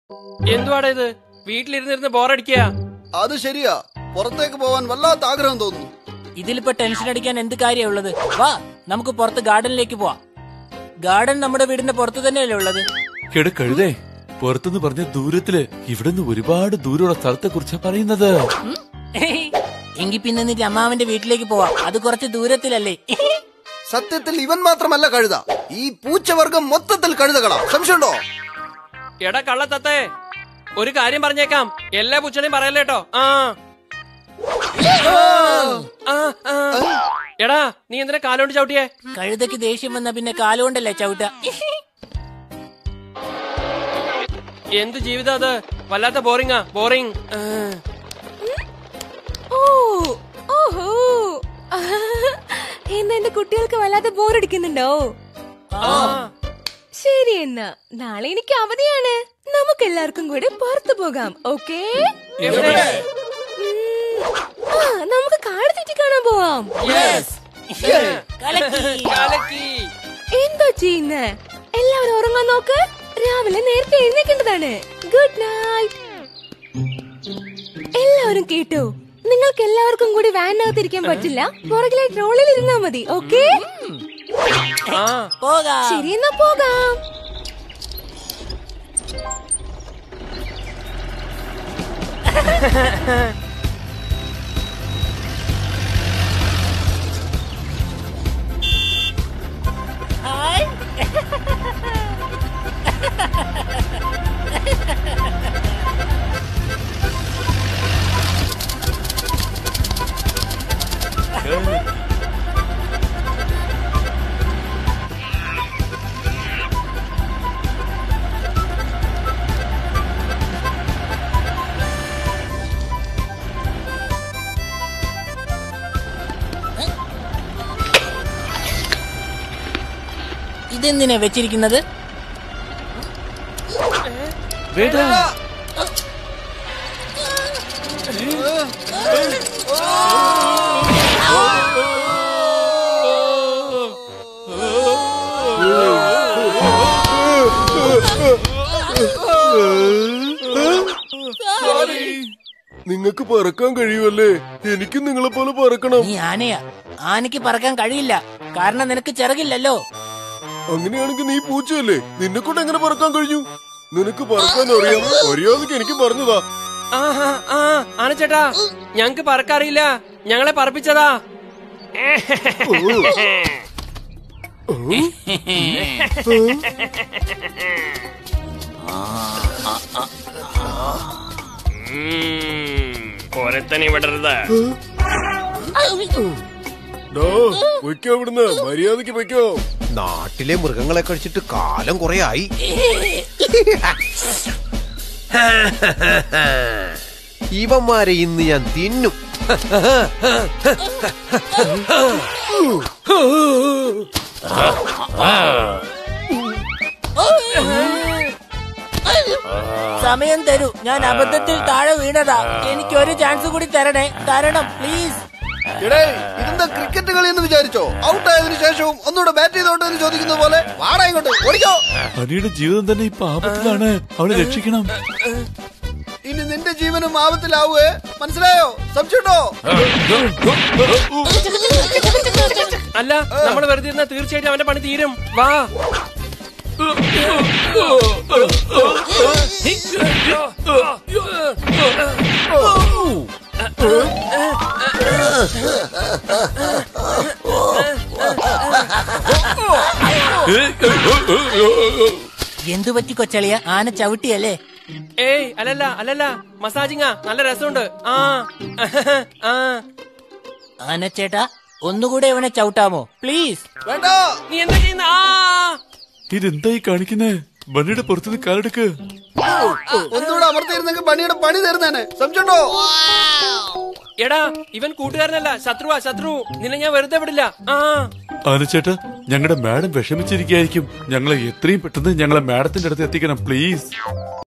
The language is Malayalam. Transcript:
എന്തുവാടാ ഇത് വീട്ടിലിരുന്നിരുന്ന് ബോറടിക്കുക അത് ശരിയാ പുറത്തേക്ക് പോവാൻ വല്ലാത്ത ആഗ്രഹം തോന്നുന്നു ഇതിലിപ്പോ ടെൻഷൻ അടിക്കാൻ എന്ത് കാര്യമാ ഉള്ളത് വാ നമുക്ക് പുറത്ത് ഗാർഡനിലേക്ക് പോവാം ഗാർഡൻ നമ്മുടെ വീടിന്റെ പുറത്ത് തന്നെയല്ലേ ഉള്ളത് എടാ കഴുതേ പുറത്തുനിന്ന് പറഞ്ഞ ദൂരത്തില് ഇവിടുന്ന് ഒരുപാട് ദൂരമുള്ള സ്ഥലത്തെ കുറിച്ചാ പറയുന്നത് എങ്കി പിന്നെ നിന്റെ അമ്മാവന്റെ വീട്ടിലേക്ക് പോവാം അത് കുറച്ച് ദൂരത്തിലല്ലേ സത്യത്തിൽ ഇവൻ മാത്രമല്ല കഴുത ഈ പൂച്ചവർഗം മൊത്തത്തിൽ കഴുതകളാ സംശയമുണ്ടോ എടാ കള്ളത്തത്തെ ഒരു കാര്യം പറഞ്ഞേക്കാം എല്ലാ പൂച്ചനെയും പറയല്ലേട്ടോ ആ ആ, ആ. എടാ നീ എന്തിനാ കാലോണ്ട് ചവിട്ടിയേ കഴുതയ്ക്ക് ദേഷ്യം വന്ന പിന്നെ കാലുകൊണ്ടല്ലേ ചവിട്ട എന്ത് ജീവിതം അത് വല്ലാത്ത ബോറിങ്ങാ ബോറിങ് ഓ ഓഹോ എന്നാ എന്റെ കുട്ടികൾക്ക് വല്ലാതെ ബോറടിക്കുന്നുണ്ടോ ശരി എന്നാ നാളെ എനിക്ക് അവധിയാണ് നമുക്ക് എല്ലാവർക്കും കൂടെ പുറത്തു പോകാം ഓക്കേ ഉം, ആ നമുക്ക് കാട് തെറ്റി കാണാൻ പോവാം എന്താ ചെയ്യുന്നേ എല്ലാവരും ഉറങ്ങാൻ നോക്ക് രാവിലെ നേരത്തെ എഴുന്നേക്കേണ്ടതാണ് ഗുഡ് നൈറ്റ് എല്ലാവരും കേട്ടോ നിങ്ങൾക്ക് എല്ലാവർക്കും കൂടി വാനിനകത്ത് ഇരിക്കാൻ പറ്റില്ല പുറകിലെ ട്രോളിൽ ഇരുന്നാ മതി ഓക്കേ ആ പോകാം ശരി എന്നാ പോകാം ഇതെന്തിനാ വെച്ചിരിക്കുന്നത് വേണ്ട നിങ്ങൾക്ക് പറക്കാൻ കഴിയുമല്ലേ എനിക്കും നിങ്ങളെ പോലെ പറക്കണം നീ ആനയാ ആനയ്ക്ക് പറക്കാൻ കഴിയില്ല കാരണം നിനക്ക് ചിറകില്ലല്ലോ അങ്ങനെയാണെങ്കിൽ നീ പൂച്ചയല്ലേ നിന്നെ കൊണ്ട് എങ്ങനെ പറക്കാൻ കഴിഞ്ഞു നിനക്ക് പറക്കാൻ അറിയാം മര്യാദക്ക് എനിക്ക് പറഞ്ഞതാ ആ ആ, ആ ആനച്ചേട്ടാ ഞങ്ങക്ക് പറക്കറിയില്ല ഞങ്ങളെ പറപ്പിച്ചതാ ഒരുത്തനെ വിടരുത് ഡോ പൊയ്ക്കോ ഇവിടുന്ന് മര്യാദക്ക് പൊയ്ക്കോ നാട്ടിലെ മൃഗങ്ങളെ കഴിച്ചിട്ട് കാലം കുറെ ആയി ഇവന്മാരെ ഇന്ന് ഞാൻ തിന്നും സമയം തരൂ ഞാൻ അബദ്ധത്തിൽ താഴെ വീണതാ എനിക്ക് ഒരു ചാൻസ് കൂടി തരണേ തരണം പ്ലീസ് എടേ ഇതെന്താ ക്രിക്കറ്റ് കളി എന്ന് വിചാരിച്ചോ ഔട്ട് ആയതിനു ശേഷവും ഒന്നുകൂടെ ബാറ്റ് ചെയ്തോട്ടെ എന്ന് ചോദിക്കുന്ന പോലെ വാടാ ഇങ്ങോട്ട് ഓടിക്കോ ഹണിയുടെ ജീവിതം തന്നെ ഇപ്പൊ ആപത്തിലാണ് അവനെ രക്ഷിക്കണം ഇനി നിന്റെ ജീവനും ആപത്തിലാവുകയെ മനസ്സിലായോ സംശയമുണ്ടോ അല്ല നമ്മൾ വെറുതെ ഇരുന്നാ തീർച്ചയായിട്ടും അവന്റെ പണി തീരും വാ എന്തു പറ്റി കൊച്ചളിയ ആന ചവിട്ടിയല്ലേ ഏയ് അല്ലല്ല അല്ലല്ല മസാജിങ്ങാ നല്ല രസമുണ്ട് ആ ആ ആനച്ചേട്ടാ ഒന്നുകൂടെ ഇവനെ ചവിട്ടാമോ പ്ലീസ് വേണ്ട നീ എന്താ ചെയ്യുന്ന ആ ഇതെന്തായി കാണിക്കുന്നേ ബണ്ണിയുടെ പുറത്തുനിന്ന് കാലെടുക്ക് ഒന്നുകൂടെ അമർത്തിയിരുന്നെങ്കിൽ പണിയുടെ പണി തരുന്നേനെ സംശയമുണ്ടോ എടാ ഇവൻ കൂട്ടുകാരനല്ല ശത്രുവാ ശത്രു നിന്നെ ഞാൻ വെറുതെ വിടില്ല ആ ആനച്ചേട്ടാ ഞങ്ങളുടെ മാഡം വിഷമിച്ചിരിക്കായിരിക്കും ഞങ്ങളെ എത്രയും പെട്ടെന്ന് ഞങ്ങളെ മാഡത്തിന്റെ അടുത്ത് എത്തിക്കണം പ്ലീസ്